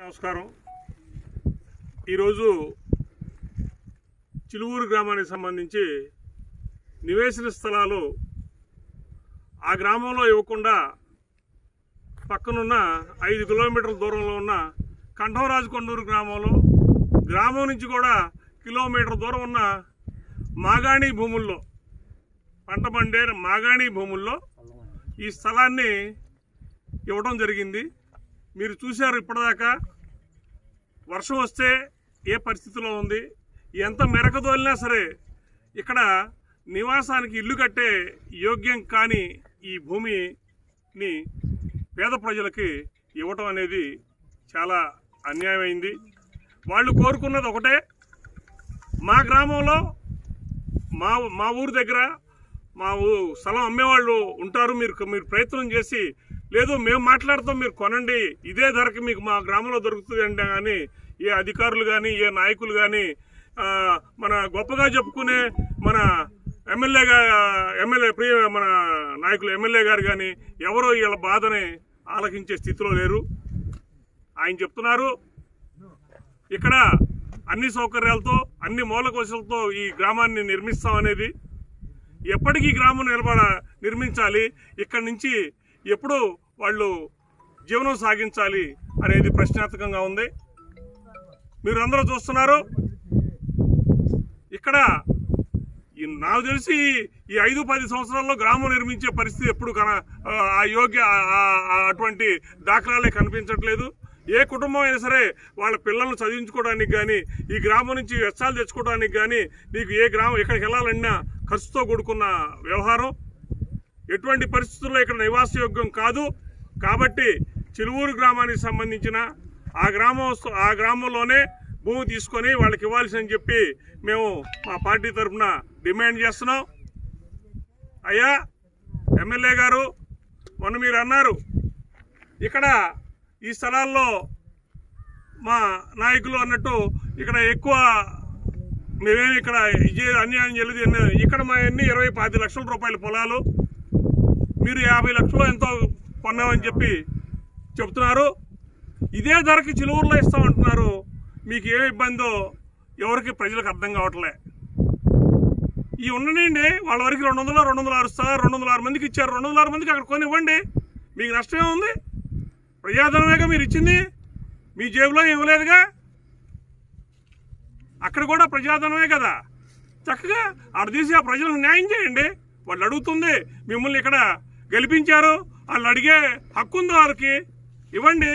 నమస్కారం ఈరోజు చిలువూరు గ్రామానికి సంబంధించి నివేశన స్థలాలు ఆ గ్రామంలో ఇవ్వకుండా పక్కనున్న ఐదు కిలోమీటర్ల దూరంలో ఉన్న కంఠవరాజు కొండూరు గ్రామంలో గ్రామం నుంచి కూడా కిలోమీటర్ దూరం ఉన్న మాగాణి భూముల్లో పంట పండే మాగాణి భూముల్లో ఈ స్థలాన్ని ఇవ్వడం జరిగింది మీరు చూశారు ఇప్పటిదాకా వర్షం వస్తే ఏ పరిస్థితిలో ఉంది ఎంత మెరకదోలినా సరే ఇక్కడ నివాసానికి ఇల్లు కట్టే యోగ్యం కాని ఈ భూమిని పేద ప్రజలకి ఇవ్వటం అనేది చాలా అన్యాయమైంది వాళ్ళు కోరుకున్నది ఒకటే మా గ్రామంలో మా మా ఊరు దగ్గర మా ఊ స్థలం అమ్మేవాళ్ళు ఉంటారు మీరు మీరు ప్రయత్నం చేసి లేదు మేము మాట్లాడతాం మీరు కొనండి ఇదే ధరకి మీకు మా గ్రామంలో దొరుకుతుంది అంటే కానీ ఏ అధికారులు కానీ ఏ నాయకులు కానీ మన గొప్పగా చెప్పుకునే మన ఎమ్మెల్యేగా ఎమ్మెల్యే ప్రియ మన నాయకులు ఎమ్మెల్యే గారు కానీ ఎవరో వీళ్ళ బాధని ఆలకించే స్థితిలో లేరు ఆయన చెప్తున్నారు ఇక్కడ అన్ని సౌకర్యాలతో అన్ని మూలకోశాలతో ఈ గ్రామాన్ని నిర్మిస్తాం అనేది ఎప్పటికీ గ్రామం నిలబడ నిర్మించాలి ఇక్కడి నుంచి ఎప్పుడు వాళ్ళు జీవనం సాగించాలి అనేది ప్రశ్నార్థకంగా ఉంది మీరు అందరూ చూస్తున్నారు ఇక్కడ ఈ నాకు తెలిసి ఈ ఐదు పది సంవత్సరాల్లో గ్రామం నిర్మించే పరిస్థితి ఎప్పుడు కన ఆ యోగ్య ఆ- ఆ అటువంటి దాఖలాలే కనిపించట్లేదు ఏ కుటుంబం అయినా సరే వాళ్ళ పిల్లల్ని చదివించుకోవడానికి కానీ ఈ గ్రామం నుంచి వెచ్చాలు తెచ్చుకోవడానికి కానీ నీకు ఏ గ్రామం ఎక్కడికి వెళ్ళాలన్నా ఖర్చుతో కూడుకున్న వ్యవహారం ఎటువంటి పరిస్థితుల్లో ఇక్కడ నివాసయోగ్యం కాదు కాబట్టి చిలువూరు గ్రామానికి సంబంధించిన ఆ గ్రామం ఆ గ్రామంలోనే భూమి తీసుకొని వాళ్ళకి ఇవ్వాల్సిందని చెప్పి మేము మా పార్టీ తరఫున డిమాండ్ చేస్తున్నాం అయ్యా ఎమ్మెల్యే గారు మొన్న మీరు అన్నారు ఇక్కడ ఈ స్థలాల్లో మా నాయకులు అన్నట్టు ఇక్కడ ఎక్కువ మేమేమి ఇక్కడ ఇది అన్యాయం చేయలేదు ఎన్ని- ఇక్కడ మా ఎన్ని ఇరవై పాతి లక్షల రూపాయల పొలాలు మీరు యాభై లక్షలు ఎంతో కొన్నామని చెప్పి చెప్తున్నారు ఇదే ధరకి చిలువూరులో ఇస్తామంటున్నారు మీకు ఏ ఇబ్బందో ఎవరికి ప్రజలకు అర్థం కావట్లే ఈ ఉండనండి వాళ్ళ వరకు రెండు వందలు రెండు వందల ఆరు స్థలాలు రెండు వందల ఆరు మందికి ఇచ్చారు రెండు వందల ఆరు మందికి అక్కడ కొని ఇవ్వండి మీకు నష్టం ఏముంది ప్రజాధనమేగా మీరు ఇచ్చింది మీ జేబులో ఇవ్వలేదుగా అక్కడ కూడా ప్రజాధనమే కదా చక్కగా ఆడ తీసి ఆ ప్రజలకు న్యాయం చేయండి వాళ్ళు అడుగుతుంది మిమ్మల్ని ఇక్కడ గెలిపించారు వాళ్ళు అడిగే హక్కు ఉంది వారికి ఇవ్వండి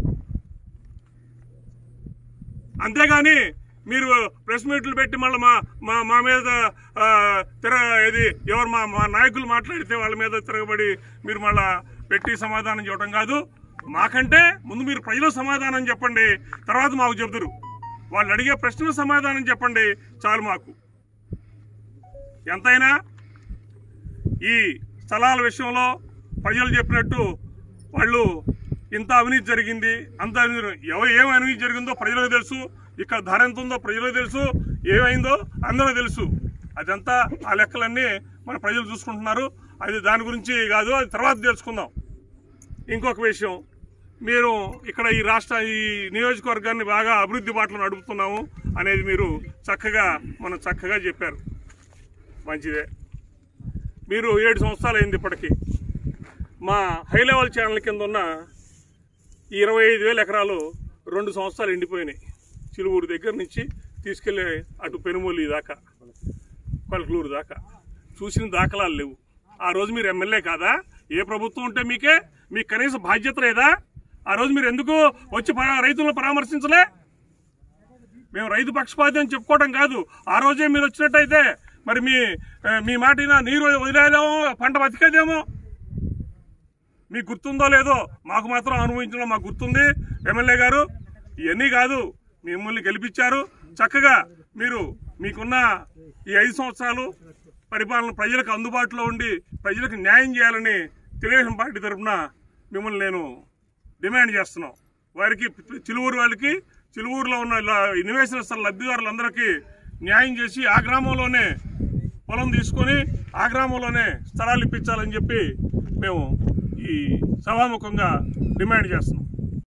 అంతేగాని మీరు ప్రెస్ మీట్లు పెట్టి మళ్ళీ మా మా మా మీద ఆ, తిర ఇది ఎవరు మా మా నాయకులు మాట్లాడితే వాళ్ళ మీద తిరగబడి మీరు మళ్ళా పెట్టి సమాధానం చెప్పడం కాదు మాకంటే ముందు మీరు ప్రజలకు సమాధానం చెప్పండి తర్వాత మాకు చెబుతారు వాళ్ళు అడిగే ప్రశ్నలకు సమాధానం చెప్పండి చాలు మాకు ఎంతైనా ఈ స్థలాల విషయంలో ప్రజలు చెప్పినట్టు వాళ్ళు ఇంత అవినీతి జరిగింది అంత అవినీతి ఎవరు ఏం అవినీతి జరిగిందో ప్రజలకు తెలుసు ఇక్కడ ధర ఎంత ఉందో ప్రజలకు తెలుసు ఏమైందో అందరూ తెలుసు అదంతా ఆ లెక్కలన్నీ మన ప్రజలు చూసుకుంటున్నారు అది దాని గురించి కాదు అది తర్వాత తెలుసుకుందాం ఇంకొక విషయం మీరు ఇక్కడ ఈ రాష్ట్ర ఈ నియోజకవర్గాన్ని బాగా అభివృద్ధి బాటలో నడుపుతున్నాము అనేది మీరు చక్కగా మనం చక్కగా చెప్పారు మంచిదే మీరు ఏడు సంవత్సరాలు అయింది ఇప్పటికీ మా హై లెవెల్ ఛానల్ కింద ఉన్న ఈ ఇరవై ఐదు వేల ఎకరాలు రెండు సంవత్సరాలు ఎండిపోయినాయి చిలువూరు దగ్గర నుంచి తీసుకెళ్లే అటు పెనుమూలి దాకా కొలకలూరు దాకా చూసిన దాఖలాలు లేవు ఆ రోజు మీరు ఎమ్మెల్యే కాదా ఏ ప్రభుత్వం ఉంటే మీకే మీకు కనీసం బాధ్యత లేదా ఆ రోజు మీరు ఎందుకు వచ్చి పరా- రైతులను పరామర్శించలే మేము రైతు పక్షపాతి అని చెప్పుకోవడం కాదు ఆ రోజే మీరు వచ్చినట్టయితే మరి మీ ఆ, మీ మాట వినా నీరు వదిలేదేమో పంట బతికేదేమో మీకు గుర్తుందో లేదో మాకు మాత్రం అనుభవించడం మాకు గుర్తుంది ఎమ్మెల్యే గారు ఇవన్నీ కాదు మిమ్మల్ని గెలిపించారు చక్కగా మీరు మీకున్న ఈ ఐదు సంవత్సరాలు పరిపాలన ప్రజలకు అందుబాటులో ఉండి ప్రజలకు న్యాయం చేయాలని తెలుగుదేశం పార్టీ తరఫున మిమ్మల్ని నేను డిమాండ్ చేస్తున్నాం వారికి చిలువూరు వాళ్ళకి చిలువూరులో ఉన్న ల- ఈ నివేశన స్థల లబ్ధిదారులందరికీ న్యాయం చేసి ఆ గ్రామంలోనే పొలం తీసుకొని ఆ గ్రామంలోనే స్థలాలు ఇప్పించాలని చెప్పి మేము ఈ సభాముఖంగా డిమాండ్ చేస్తున్నాం